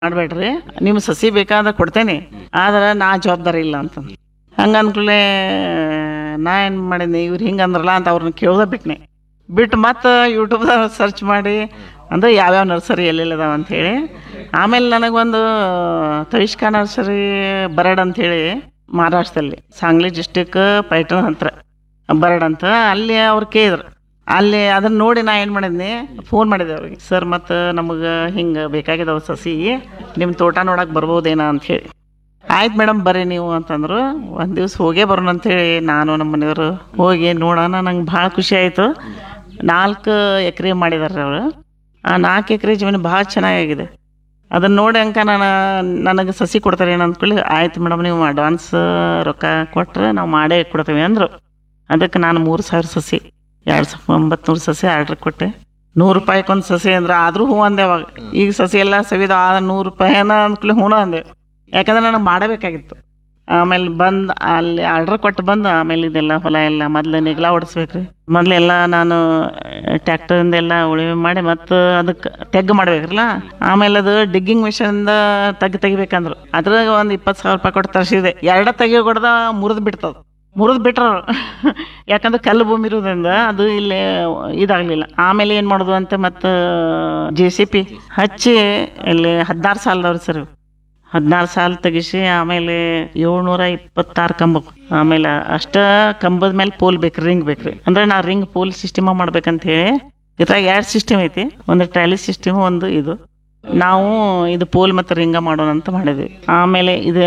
ಮಾಡಬೇಡ್ರಿ ನಿಮ್ಮ ಸಸಿ ಬೇಕಾದ್ರೆ ಕೊಡ್ತೇನೆ ಆದ್ರೆ ನಾ ಜವಾಬ್ದಾರಿ ಇಲ್ಲ ಅಂತ ಹಂಗೆ ಅನ್ಕೂಲೆ ನಾ ಏನು ಮಾಡೀನಿ ಇವ್ರು ಹಿಂಗೆ ಅಂದ್ರಲ್ಲ ಅಂತ ಅವ್ರನ್ನ ಕೇಳ್ದ ಬಿಟ್ನೆ ಬಿಟ್ಟು ಮತ್ತೆ ಯೂಟ್ಯೂಬ್ದಾಗ ಸರ್ಚ್ ಮಾಡಿ ಅಂದ್ರೆ ಯಾವ್ಯಾವ ನರ್ಸರಿ ಎಲ್ಲೆಲ್ಲಿದಾವ ಅಂಥೇಳಿ ಆಮೇಲೆ ನನಗೊಂದು ತವಿಷ್ಕಾ ನರ್ಸರಿ ಬರಡ್ ಅಂಥೇಳಿ ಮಹಾರಾಷ್ಟ್ರದಲ್ಲಿ ಸಾಂಗ್ಲಿ ಡಿಸ್ಟಿಕ್ ಪೈಟನ್ ಹತ್ರ ಬರಡ್ ಅಂತ ಅಲ್ಲಿ ಅವ್ರು ಕೇಳಿದ್ರು ಅಲ್ಲಿ ಅದನ್ನ ನೋಡಿ ನಾ ಏನು ಮಾಡಿದ್ನಿ ಫೋನ್ ಮಾಡಿದೆ ಅವ್ರಿಗೆ ಸರ್ ಮತ್ತು ನಮಗೆ ಹಿಂಗೆ ಬೇಕಾಗಿದಾವ ಸಸಿ ನಿಮ್ಮ ತೋಟ ನೋಡಕ್ಕೆ ಬರ್ಬೋದೇನೋ ಅಂಥೇಳಿ ಆಯ್ತು ಮೇಡಮ್ ಬರ್ರಿ ನೀವು ಅಂತಂದ್ರು ಒಂದು ದಿವ್ಸ ಹೋಗೇ ಬರೋಣ ಅಂಥೇಳಿ ನಾನು ನಮ್ಮ ಮನೆಯವರು ಹೋಗಿ ನೋಡೋಣ ನಂಗೆ ಭಾಳ ಖುಷಿ ಆಯಿತು ನಾಲ್ಕು ಎಕರೆ ಮಾಡಿದಾರೆ ಅವರು ಆ ನಾಲ್ಕು ಎಕರೆ ಜಮೀನು ಭಾಳ ಚೆನ್ನಾಗಿದೆ ಅದನ್ನ ನೋಡಿ ಅಂಕ ನಾನು ನನಗೆ ಸಸಿ ಕೊಡ್ತಾರೆ ಏನು ಅಂದ್ಕೊಳ್ಳಿ ಆಯ್ತು ಮೇಡಮ್ ನೀವು ಅಡ್ವಾನ್ಸ್ ರೊಕ್ಕ ಕೊಟ್ಟರೆ ನಾವು ಮಾಡೇ ಕೊಡ್ತೇವೆ ಅಂದರು ಅದಕ್ಕೆ ನಾನು ಮೂರು ಸಾವಿರ ಸಸಿ ಎರಡು ಸಾವಿರ ಒಂಬತ್ತು ನೂರು ಸಸಿ ಆರ್ಡ್ರ್ ಕೊಟ್ಟೆ ನೂರು ರೂಪಾಯಿಗೊಂದು ಸಸಿ ಅಂದ್ರೆ ಆದರೂ ಹ್ಞೂ ಅಂದೆ ಅವಾಗ ಈಗ ಸಸಿ ಎಲ್ಲ ಸವಿದ ಆ ನೂರು ರೂಪಾಯಿನ ಅಂದ್ಕೊಳ್ಳಿ ಹ್ಞೂ ಅಂದೆ ಯಾಕಂದ್ರೆ ನನಗೆ ಮಾಡಬೇಕಾಗಿತ್ತು ಆಮೇಲೆ ಬಂದು ಅಲ್ಲಿ ಆರ್ಡ್ರ್ ಕೊಟ್ಟು ಬಂದು ಆಮೇಲೆ ಇದೆಲ್ಲ ಹೊಲ ಎಲ್ಲ ಮೊದ್ಲು ನೆಗ್ಲ ಹೊಡಿಸ್ಬೇಕ್ರಿ ಮೊದಲೆಲ್ಲ ನಾನು ಟ್ಯಾಕ್ಟರಿಂದ ಎಲ್ಲ ಉಳುಮೆ ಮಾಡಿ ಮತ್ತು ಅದಕ್ಕೆ ತೆಗ್ಗು ಮಾಡ್ಬೇಕ್ರಲ್ಲ ಆಮೇಲೆ ಅದು ಡಿಗ್ಗಿಂಗ್ ಮಿಷನ್ದ ತೆಗ್ಗು ತೆಗಿಬೇಕಂದ್ರು ಅದ್ರಾಗ ಒಂದು ಇಪ್ಪತ್ತು ಸಾವಿರ ರೂಪಾಯಿ ಕೊಟ್ಟು ತರಿಸಿದೆ ಎರಡ ತೆಗಿ ಕೊಡ್ದ ಮುರಿದು ಬಿಡ್ತದ ಮುರಿದು ಬಿಟ್ರು ಯಾಕಂದ್ರೆ ಕಲ್ಲು ಭೂಮಿ ಇರೋದ್ರಿಂದ ಅದು ಇಲ್ಲಿ ಇದಾಗಲಿಲ್ಲ ಆಮೇಲೆ ಏನು ಮಾಡೋದು ಅಂತ ಮತ್ತು ಜೆ ಸಿ ಪಿ ಹಚ್ಚಿ ಇಲ್ಲಿ ಹದಿನಾರು ಸಾಲದವ್ರು ಸರ್ ಹದಿನಾರು ಸಾಲ ತೆಗಿಸಿ ಆಮೇಲೆ ಏಳ್ನೂರ ಇಪ್ಪತ್ತಾರು ಕಂಬ ಆಮೇಲೆ ಅಷ್ಟ ಕಂಬದ ಮೇಲೆ ಪೋಲ್ ಬೇಕು ರಿಂಗ್ ಬೇಕ್ರಿ ಅಂದ್ರೆ ನಾ ರಿಂಗ್ ಪೋಲ್ ಸಿಸ್ಟಮ್ ಮಾಡ್ಬೇಕಂತ ಹೇಳಿ ಇದ್ರಾಗ ಎರಡು ಸಿಸ್ಟಮ್ ಐತಿ ಒಂದು ಟ್ರಾಲಿ ಸಿಸ್ಟಮ್ ಒಂದು ಇದು ನಾವು ಇದು ಪೋಲ್ ಮತ್ತು ರಿಂಗ ಮಾಡೋಣ ಅಂತ ಮಾಡಿದ್ವಿ ಆಮೇಲೆ ಇದು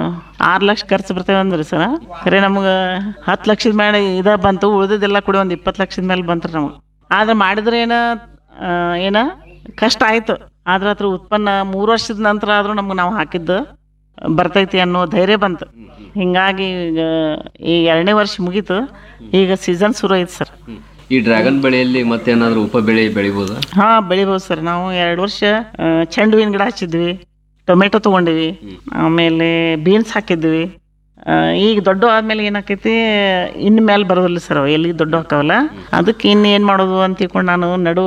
ಆರು ಲಕ್ಷ ಖರ್ಚು ಬರ್ತೇವೆ ಅಂದ್ರಿ ಸರ್ ಖರೆ ನಮ್ಗೆ ಹತ್ತು ಲಕ್ಷದ ಮೇಲೆ ಇದ ಬಂತು ಉಳಿದಿದ್ದೆಲ್ಲ ಕೂಡ ಒಂದು ಇಪ್ಪತ್ತು ಲಕ್ಷದ ಮೇಲೆ ಬಂತು ನಮಗೆ ಆದ್ರೆ ಮಾಡಿದ್ರೆ ಏನ ಆ, ಏನ ಕಷ್ಟ ಆಯ್ತು ಆದ್ರೆ ಅದ್ರ ಉತ್ಪನ್ನ ಮೂರು ವರ್ಷದ ನಂತರ ಆದ್ರೂ ನಮ್ಗೆ ನಾವು ಹಾಕಿದ್ದು ಬರ್ತೈತಿ ಅನ್ನೋ ಧೈರ್ಯ ಬಂತು ಹಿಂಗಾಗಿ ಈಗ ಈ ಎರಡನೇ ವರ್ಷ ಮುಗೀತು ಈಗ ಸೀಸನ್ ಶುರು ಐತಿ ಸರ್ ಈ ಡ್ರ್ಯಾಗನ್ ಬೆಳೆಯಲ್ಲಿ ಮತ್ತೇನಾದ್ರೂ ಉಪ ಬೆಳೆ ಬೆಳಿಬೋದಾ ಹಾ ಬೆಳಿಬೋದು ಸರ್ ನಾವು ಎರಡು ವರ್ಷ ಆ, ಚೆಂಡು ಹೂವಿನ ಗಿಡ ಹಚ್ಚಿದ್ವಿ ಟೊಮೆಟೊ ತೊಗೊಂಡಿವಿ ಆಮೇಲೆ ಬೀನ್ಸ್ ಹಾಕಿದ್ವಿ ಆ, ಈಗ ದೊಡ್ಡ ಆದ್ಮೇಲೆ ಏನಾಕೈತಿ ಇನ್ ಮೇಲೆ ಬರೋದಿಲ್ಲ ಸರ್ ಅವು ಎಲ್ಲಿ ದೊಡ್ಡ ಹಾಕವಲ್ಲ ಅದಕ್ಕೆ ಇನ್ನು ಏನು ಮಾಡೋದು ಅಂತ ತಿಳ್ಕೊಂಡು ನಾನು ನಡುವ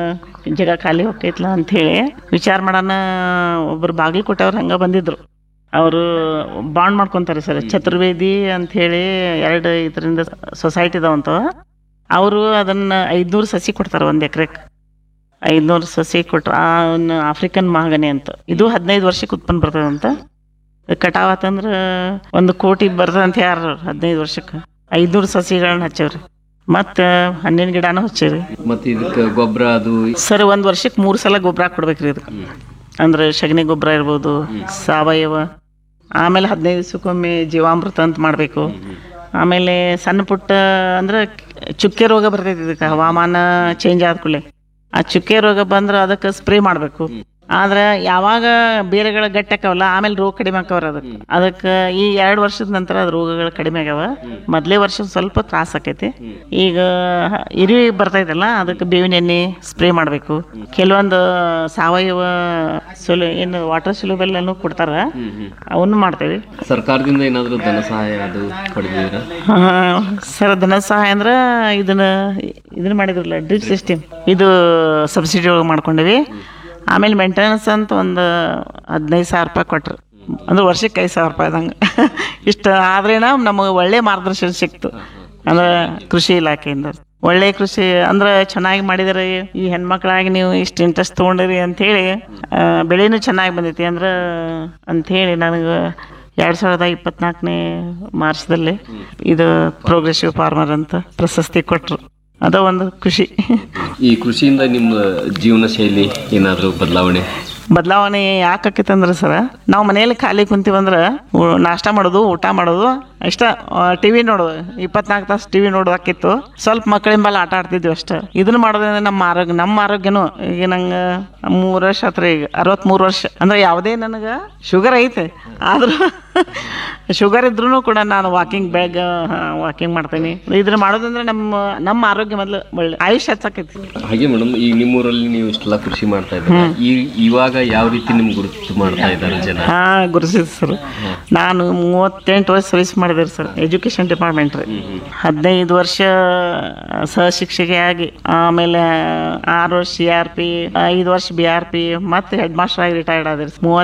ಜಾಗ ಖಾಲಿ ಹೋಗ್ತೈತ್ಲ ಅಂಥೇಳಿ ವಿಚಾರ ಮಾಡೋಣ ಒಬ್ಬರು ಬಾಗಲಕೋಟೆಯವ್ರು ಹಂಗೆ ಬಂದಿದ್ರು ಅವರು ಬಾಂಡ್ ಮಾಡ್ಕೊತಾರೆ ಸರ್ ಚತುರ್ವೇದಿ ಅಂಥೇಳಿ ಎರಡು ಇದರಿಂದ ಸೊಸೈಟಿ ಇದಾವಂತ ಅವರು ಅದನ್ನ ಐದ್ನೂರು ಸಸಿ ಕೊಡ್ತಾರೆ ಒಂದು ಎಕರೆಗೆ ಐದ್ನೂರು ಸಸಿ ಕೊಟ್ರು ಆ ಅವ್ನ ಆಫ್ರಿಕನ್ ಮಹಾಗನಿ ಅಂತ ಇದು ಹದಿನೈದು ವರ್ಷಕ್ಕೆ ಉತ್ಪನ್ನ ಬರ್ತದೆ ಅಂತ ಕಟಾವ್ ಆತಂದ್ರೆ ಒಂದು ಕೋಟಿ ಬರ್ತದೆ ಅಂತ ಯಾರು ಹದಿನೈದು ವರ್ಷಕ್ಕೆ ಐದ್ನೂರು ಸಸಿಗಳನ್ನ ಹಚ್ಚವ್ರಿ ಮತ್ತು ಹಣ್ಣಿನ ಗಿಡನೂ ಹಚ್ಚೇವ್ರಿ ಮತ್ತೆ ಇದಕ್ಕೆ ಗೊಬ್ಬರ ಅದು ಸರ್ ಒಂದು ವರ್ಷಕ್ಕೆ ಮೂರು ಸಲ ಗೊಬ್ಬರ ಹಾಕ್ಕೊಡ್ಬೇಕ್ರಿ ಇದಕ್ಕೆ ಅಂದ್ರೆ ಸಗಣಿ ಗೊಬ್ಬರ ಇರ್ಬೋದು ಸಾವಯವ ಆಮೇಲೆ ಹದಿನೈದು ದಿವಸಕ್ಕೊಮ್ಮೆ ಜೀವಾಮೃತ ಅಂತ ಮಾಡಬೇಕು ಆಮೇಲೆ ಸಣ್ಣ ಪುಟ್ಟ ಅಂದ್ರೆ ಚುಕ್ಕೆ ರೋಗ ಬರ್ತೈತಿ ಇದಕ್ಕೆ ಹವಾಮಾನ ಚೇಂಜ್ ಆದ ಕೂಡಲೇ ಆ ಚುಕ್ಕೆ ರೋಗ ಬಂದ್ರೆ ಅದಕ್ಕೆ ಸ್ಪ್ರೇ ಮಾಡಬೇಕು ಆದ್ರೆ ಯಾವಾಗ ಬೇರೆಗಳ ಗಟ್ಟಿ ಆಕವಲ್ಲ ಆಮೇಲೆ ರೋಗ ಕಡಿಮೆ ಆಕವ್ರ ಅದಕ್ಕೆ ಅದಕ್ಕೆ ಈ ಎರಡು ವರ್ಷದ ನಂತರ ಅದು ರೋಗಗಳು ಕಡಿಮೆ ಆಗ್ಯಾವ ಮೊದಲೇ ವರ್ಷ ಸ್ವಲ್ಪ ತ್ರಾಸ ಆಕೈತಿ ಈಗ ಇರಿ ಬರ್ತೈತಲ್ಲ ಅದಕ್ಕೆ ಬೇವಿನ ಎಣ್ಣೆ ಸ್ಪ್ರೇ ಮಾಡಬೇಕು ಕೆಲವೊಂದು ಸಾವಯವ ಸುಲು ಏನು ವಾಟರ್ ಸುಲಭೆಲ್ಲೂ ಕೊಡ್ತಾರ ಅವನು ಮಾಡ್ತೇವೆ ಸರ್ಕಾರದಿಂದ ಏನಾದ್ರೂ ಧನ ಸಹಾಯ ಅದು ಪಡೆದಿದ್ದೀರಾ ಸರ್ ಧನ ಸಹಾಯ ಅಂದ್ರೆ ಇದನ್ನ ಇದನ್ನ ಮಾಡಿದ್ರಲ್ಲ ಡ್ರಿಪ್ ಸಿಸ್ಟಮ್ ಇದು ಸಬ್ಸಿಡಿ ಒಳಗೆ ಮಾಡ್ಕೊಂಡಿವಿ ಆಮೇಲೆ ಮೇಂಟೆನೆನ್ಸ್ ಅಂತ ಒಂದು ಹದಿನೈದು ಸಾವಿರ ರೂಪಾಯಿ ಕೊಟ್ರು ಅಂದ್ರೆ ವರ್ಷಕ್ಕೆ ಐದು ಸಾವಿರ ರೂಪಾಯಿ ಅದಂಗೆ ಇಷ್ಟು ಆದ್ರೇನ ನಮಗೆ ಒಳ್ಳೆ ಮಾರ್ಗದರ್ಶನ ಸಿಕ್ತು ಅಂದ್ರೆ ಕೃಷಿ ಇಲಾಖೆಯಿಂದ ಒಳ್ಳೆ ಕೃಷಿ ಅಂದ್ರೆ ಚೆನ್ನಾಗಿ ಮಾಡಿದರೆ ಈ ಹೆಣ್ಮಕ್ಳಾಗಿ ನೀವು ಇಷ್ಟು ಇಂಟ್ರೆಸ್ಟ್ ತೊಗೊಂಡಿರಿ ಅಂಥೇಳಿ ಆ, ಬೆಳೆನೂ ಚೆನ್ನಾಗಿ ಬಂದೈತಿ ಅಂದ್ರೆ ಅಂಥೇಳಿ ನನಗೆ ಎರಡು ಸಾವಿರದ ಇಪ್ಪತ್ನಾಲ್ಕನೇ ಮಾರ್ಚ್ದಲ್ಲಿ ಇದು ಪ್ರೋಗ್ರೆಸಿವ್ ಫಾರ್ಮರ್ ಅಂತ ಪ್ರಶಸ್ತಿ ಕೊಟ್ಟರು ಅದ ಒಂದು ಖುಷಿ ಈ ಕೃಷಿಯಿಂದ ನಿಮ್ಮ ಜೀವನ ಶೈಲಿ ಏನಾದ್ರೂ ಬದಲಾವಣೆ ಬದಲಾವಣೆ ಯಾಕೆ ಆಕೈತೆ ಅಂದ್ರೆ ಸರ ನಾವು ಮನೆಯಲ್ಲಿ ಖಾಲಿ ಕುಂತೀವಂದ್ರೆ ಉ- ನಾಷ್ಟ ಮಾಡೋದು ಊಟ ಮಾಡೋದು ಇಷ್ಟ ಟಿ ವಿ ನೋಡೋದು ಇಪ್ಪತ್ನಾಲ್ಕು ತಾಸು ಟಿ ವಿ ನೋಡೋದಾಕಿತ್ತು ಸ್ವಲ್ಪ ಮಕ್ಕಳಿನ ಬಲ್ಲ ಆಟ ಆಡ್ತಿದ್ವಿ ಅಷ್ಟೇ ಇದನ್ನ ಮಾಡೋದ್ರಿಂದ ನಮ್ಮ ಆರೋಗ್ಯ ನಮ್ಮ ಆರೋಗ್ಯನೂ ಈಗ ನಂಗೆ ಮೂರು ವರ್ಷ ಆತ್ರಿ ಈಗ ಅರವತ್ತ್ಮೂರು ವರ್ಷ ಅಂದ್ರೆ ಯಾವುದೇ ನನಗೆ ಶುಗರ್ ಐತೆ ಆದರೂ ಶುಗರ್ ಇದ್ರೂ ಕೂಡ ನಾನು ವಾಕಿಂಗ್ ಬೆಳಗ್ಗೆ ವಾಕಿಂಗ್ ಮಾಡ್ತೀನಿ ಇದನ್ನ ಮಾಡೋದಂದ್ರೆ ನಮ್ಮ ನಮ್ಮ ಆರೋಗ್ಯ ಮೊದಲು ಒಳ್ಳೆ ಆಯುಷ್ಯ ಹೆಚ್ಚಾಕೈತಿ ಹಾಗೆ ಮೇಡಮ್ ಈಗ ನಿಮ್ಮೂರಲ್ಲಿ ನೀವು ಇಷ್ಟೆಲ್ಲ ಕೃಷಿ ಮಾಡ್ತಾ ಇದ್ದೀರಾ ಈ ಇವಾಗ ಯಾವ ರೀತಿ ನಿಮ್ಗೆ ಗುರುತು ಮಾಡ್ತಾ ಇದ್ದಾರೆ ಜನ ಹಾ ಗುರುಸಿದ್ ಸರ್ ನಾನು ಮೂವತ್ತೆಂಟು ವರ್ಷ ಸರ್ವಿಸ್ ಮಾಡಿದೆ ಸರ್ ಎಜುಕೇಶನ್ ಡಿಪಾರ್ಟ್ಮೆಂಟ್ ರೀ ಹದಿನೈದು ವರ್ಷ ಸಹಶಿಕ್ಷಕಿಯಾಗಿ ಆಮೇಲೆ ಆರು ವರ್ಷ ಸಿ ಆರ್ ಪಿ ಐದು ವರ್ಷ ಬಿ ಆರ್ ಪಿ ಮತ್ತೆ ಹೆಡ್ ಮಾಸ್ಟರ್ ಆಗಿ ರಿಟೈರ್ಡ್ ಆದ್ರಿ ಮೂವತ್ತು